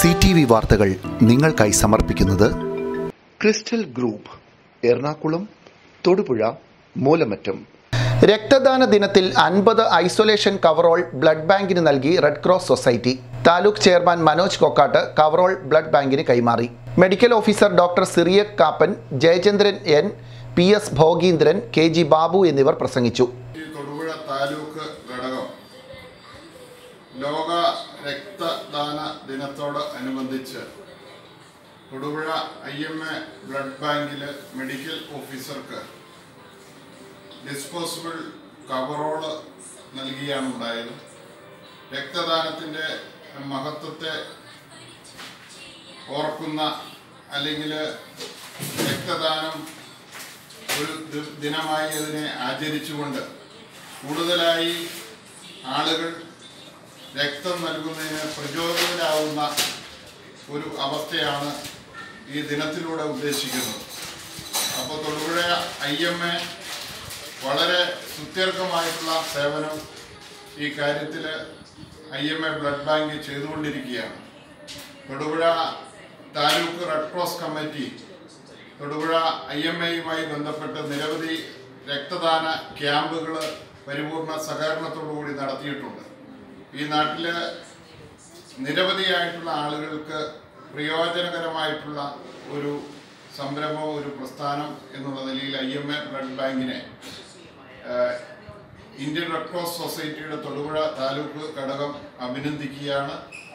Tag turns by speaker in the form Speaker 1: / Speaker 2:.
Speaker 1: C T V വാർത്തകൾ നിങ്ങൾക്കായി സമർപ്പിക്കുന്നത്
Speaker 2: ക്രിസ്റ്റൽ ഗ്രൂപ്പ് എറണാകുളം തൊടുപുഴ മൂലമറ്റം
Speaker 1: രക്തദാന ദിനത്തിൽ അൻപത് ഐസൊലേഷൻ കവറോൾ ബ്ലഡ് ബാങ്കിന് നൽകി red cross society taluk chairman Manoj Kokkattu coverall blood ബാങ്കിന് കൈമാറി medical officer doctor Cyriac Kappan Jayachandran N P S Bhogeendran K G Babu എന്നിവർ പ്രസംഗിച്ചു
Speaker 3: ഈ തൊടുപുഴ താലൂക്ക് ഘടകം ലോക രക്തദാന ദിനത്തോട് അനുബന്ധിച്ച് Thodupuzha I M A blood ബാങ്കിൽ മെഡിക്കൽ ഓഫീസർക്ക് ഡിസ്പോസിബിൾ കവറോള് നൽകിയാണ് ഉണ്ടായത് രക്തദാനത്തിൻ്റെ മഹത്വത്തെ ഓർക്കുന്ന അല്ലെങ്കിൽ രക്തദാനം ഒരു ദി- ദിനമായി അതിനെ ആചരിച്ചുകൊണ്ട് കൂടുതലായി ആളുകൾ രക്തം നൽകുന്നതിന് പ്രചോദിതരാകുന്ന ഒരു അവസ്ഥയാണ് ഈ ദിനത്തിലൂടെ ഉദ്ദേശിക്കുന്നത് അപ്പോൾ തൊടുപുഴ ഐ എം എ വളരെ സുത്യർഹമായിട്ടുള്ള സേവനം ഈ കാര്യത്തിൽ I M A blood bank ചെയ്തുകൊണ്ടിരിക്കുകയാണ് Thodupuzha taluk red cross committee Thodupuzha I M എയുമായി ബന്ധപ്പെട്ട് നിരവധി രക്തദാന ക്യാമ്പുകൾ പരിപൂർണ സഹകരണത്തോടുകൂടി നടത്തിയിട്ടുണ്ട് ഈ നാട്ടിൽ നിരവധിയായിട്ടുള്ള ആളുകൾക്ക് പ്രയോജനകരമായിട്ടുള്ള ഒരു സംരംഭം ഒരു പ്രസ്ഥാനം എന്നുള്ള നിലയിൽ ഐ എം എ ബ്ലഡ് ബാങ്കിനെ ഏഹ്, ഇന്ത്യൻ റെഡ് ക്രോസ് സൊസൈറ്റിയുടെ തൊടുപുഴ താലൂക്ക് ഘടകം അഭിനന്ദിക്കുകയാണ്